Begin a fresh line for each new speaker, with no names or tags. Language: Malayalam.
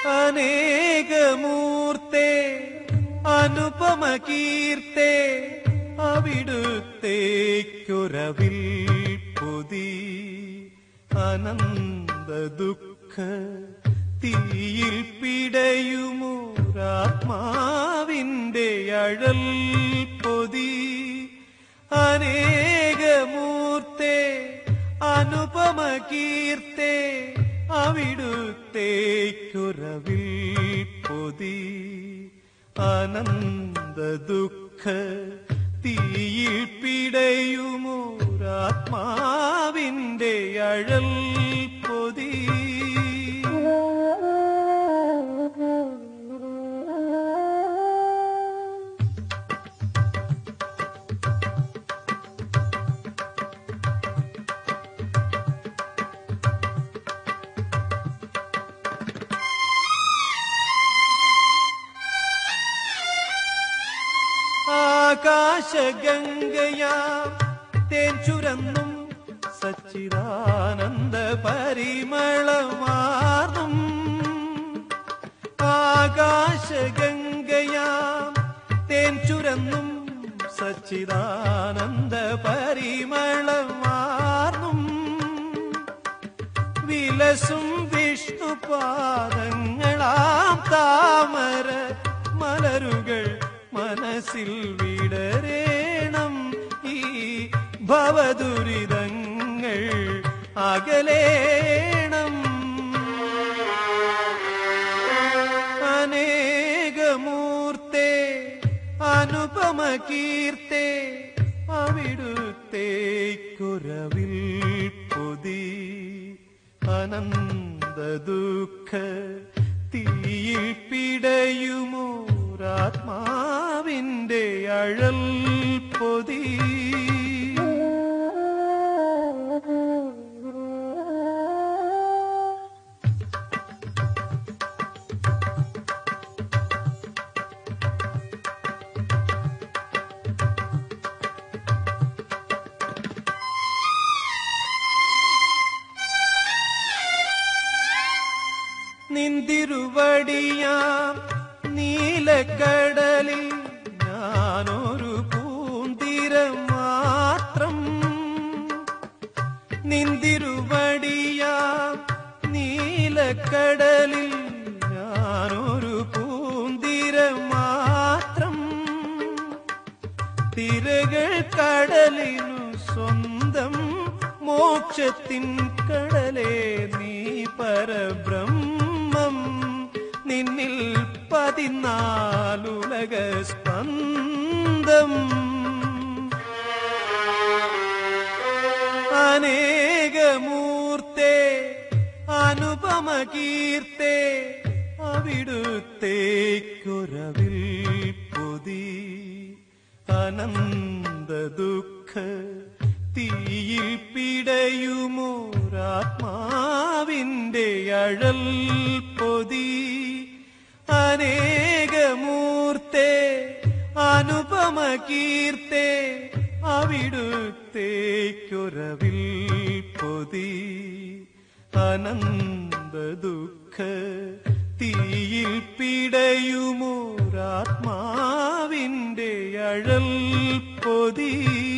അനേകമൂർത്തേ അനുപമ കീർത്തേ അവിടുത്തേക്കൊരവിൽ പൊതി അനന്ത ദുഃഖ തീയിൽ പിടയുമോരാത്മാവിന്റെ അഴൽ പൊതി അനേകമൂർത്തേ അനുപമ കീർത്തേ അവിടുത്തേക്കൊരവിൽ പൊതി അനന്ത ദുഃഖ തീയിൽ പിടയുമോരാത്മാവിന്റെ അഴൽ പൊതി ആകാശഗംഗയാം തേൻ ചുരന്നും സച്ചിദാനന്ദ പരിമളമാർന്നും ആകാശഗംഗയാം തേൻ ചുരന്നും സച്ചിദാനന്ദ പരിമളമാർന്നും വിലസും വിഷ്ണുപാദങ്ങളാം താമര മലരുകൾ മനസ്സിൽ വിടരേണം ഈ ഭവദുരിതങ്ങൾ അകലേണം അനേകമൂർത്തേ അനുപമ കീർത്തേ അവിടുത്തേക്കൊരവിൽ പൊതി അനന്ത ദുഃഖ തീയിൽ പിടയുമോരാത്മാവിന്റെ അഴൽ പൊതി നിന്തിരുവടിയാം നീലക്കടലിൽ ഞാനൊരു പൂന്തിരം മാത്രം നിന്തിരുവടിയാം നീലക്കടലിൽ ഞാനൊരു പൂന്തിരം മാത്രം തിരകൾ കടലിനു സ്വന്തം മോക്ഷത്തിൻ കടലേ നീ പരബ്രഹ്മം നിന്നിൽ പതിനാലുലക സ്പന്ദം അനേകമൂർത്തേ അനുപമ കീർത്തേ അവിടുത്തേക്കൊരവിൽ പൊതി അനന്ത ദുഃഖ തീയിൽ പിടയുമോരാത്മാവിന്റെ അഴൽ പൊതി അനേകമൂർത്തേ അനുപമ കീർത്തേ അവിടുത്തേക്കൊരവിൽ പൊതി അനന്ത ദുഃഖ തീയിൽ പിടയുമോരാത്മാവിന്റെ അഴൽ പൊതി